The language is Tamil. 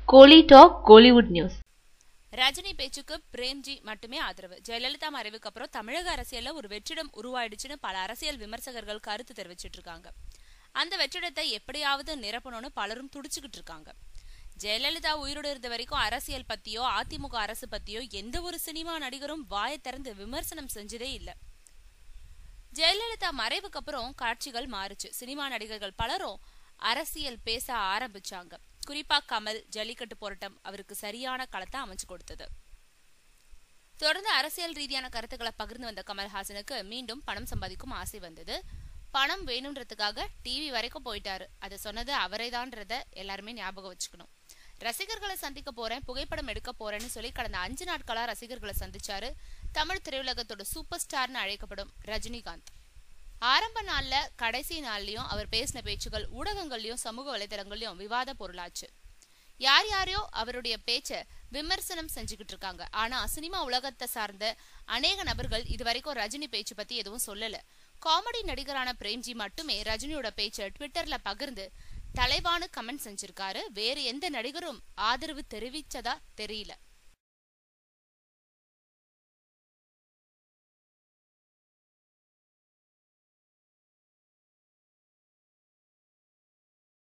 கோலி டாக் கோலிவுட் நியூஸ் ரஜினி பேச்சுக்கு பிரேம்ஜி மட்டுமே ஆதரவு ஜெயலலிதா மறைவுக்கு அப்புறம் தமிழக அரசியல்ல ஒரு வெற்றிடம் உருவாயிடுச்சுன்னு பல அரசியல் விமர்சகர்கள் கருத்து தெரிவிச்சிட்டு இருக்காங்க அந்த வெற்றிடத்தை எப்படியாவது நிரப்பணும்னு பலரும் துடிச்சுக்கிட்டு இருக்காங்க ஜெயலலிதா உயிரோடு இருந்த வரைக்கும் அரசியல் பத்தியோ அதிமுக அரசு பத்தியோ எந்த ஒரு சினிமா நடிகரும் வாயை திறந்து விமர்சனம் செஞ்சதே இல்ல ஜெயலலிதா மறைவுக்கு அப்புறம் காட்சிகள் மாறுச்சு சினிமா நடிகர்கள் பலரும் அரசியல் பேச ஆரம்பிச்சாங்க குறிப்பா கமல் ஜல்லிக்கட்டு போராட்டம் அவருக்கு சரியான களத்தை அமைச்சு கொடுத்தது தொடர்ந்து அரசியல் ரீதியான கருத்துக்களை பகிர்ந்து வந்த கமல்ஹாசனுக்கு மீண்டும் பணம் சம்பாதிக்கும் ஆசை வந்தது பணம் வேணும்ன்றதுக்காக டிவி வரைக்கும் போயிட்டாரு அதை சொன்னது அவரேதான்றத எல்லாருமே ஞாபகம் வச்சுக்கணும் ரசிகர்களை சந்திக்க போறேன் புகைப்படம் எடுக்க போறேன்னு சொல்லி கடந்த அஞ்சு நாட்களா ரசிகர்களை சந்திச்சாரு தமிழ் திரையுலகத்தோட சூப்பர் ஸ்டார்னு அழைக்கப்படும் ரஜினிகாந்த் ஆரம்ப நாள்ல கடைசி நாள்லயும் அவர் பேசின பேச்சுகள் ஊடகங்கள்லயும் சமூக வலைதளங்கள்லயும் விவாத பொருளாச்சு யார் யாரையோ அவருடைய பேச்ச விமர்சனம் செஞ்சுக்கிட்டு இருக்காங்க ஆனா சினிமா உலகத்தை சார்ந்த அநேக நபர்கள் இதுவரைக்கும் ரஜினி பேச்சு பத்தி எதுவும் சொல்லல காமெடி நடிகரான பிரேம்ஜி மட்டுமே ரஜினியோட பேச்ச ட்விட்டர்ல பகிர்ந்து தலைவான கமெண்ட் செஞ்சிருக்காரு வேறு எந்த நடிகரும் ஆதரவு தெரிவிச்சதா தெரியல